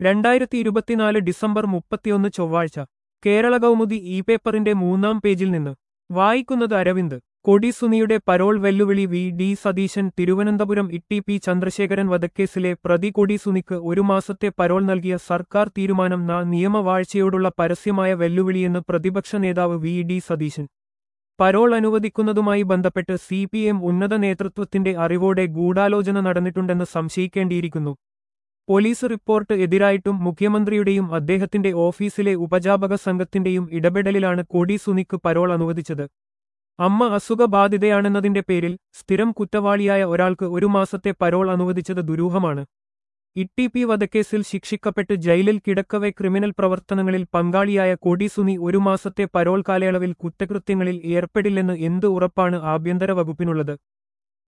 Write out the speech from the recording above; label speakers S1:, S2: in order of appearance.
S1: രണ്ടായിരത്തി ഇരുപത്തിനാല് ഡിസംബർ മുപ്പത്തിയൊന്ന് ചൊവ്വാഴ്ച കേരള കൗമുദി ഇ പേപ്പറിന്റെ മൂന്നാം പേജിൽ നിന്ന് വായിക്കുന്നത് അരവിന്ദ് കൊടിസുനിയുടെ പരോൾ വെല്ലുവിളി V D Satheesan Thiruvananthapuram T P Chandrasekharan വധക്കേസിലെ പ്രതി കൊടിസുനിക്ക് ഒരു മാസത്തെ പരോൾ നൽകിയ സർക്കാർ തീരുമാനം ന നിയമവാഴ്ചയോടുള്ള പരസ്യമായ വെല്ലുവിളിയെന്ന് പ്രതിപക്ഷ നേതാവ് വി ഡി സതീശൻ പരോൾ അനുവദിക്കുന്നതുമായി ബന്ധപ്പെട്ട് സി പി എം ഉന്നത നേതൃത്വത്തിന്റെ അറിവോടെ ഗൂഢാലോചന നടന്നിട്ടുണ്ടെന്ന് സംശയിക്കേണ്ടിയിരിക്കുന്നു പോലീസ് റിപ്പോർട്ട് എതിരായിട്ടും മുഖ്യമന്ത്രിയുടെയും അദ്ദേഹത്തിന്റെ ഓഫീസിലെ ഉപജാപക സംഘത്തിന്റെയും ഇടപെടലിലാണ് കൊടി സുനിക്ക് പരോൾ അനുവദിച്ചത് അമ്മ അസുഖബാധിതയാണെന്നതിന്റെ പേരിൽ സ്ഥിരം കുറ്റവാളിയായ ഒരാൾക്ക് ഒരു മാസത്തെ പരോൾ അനുവദിച്ചത് ദുരൂഹമാണ് ഇട്ടി പി വധക്കേസിൽ ശിക്ഷിക്കപ്പെട്ട് ജയിലിൽ കിടക്കവെ ക്രിമിനൽ പ്രവർത്തനങ്ങളിൽ പങ്കാളിയായ കൊടി സുനി ഒരു മാസത്തെ പരോൾ കാലയളവിൽ കുറ്റകൃത്യങ്ങളിൽ ഏർപ്പെടില്ലെന്ന് എന്ത് ഉറപ്പാണ് ആഭ്യന്തര വകുപ്പിനുള്ളത്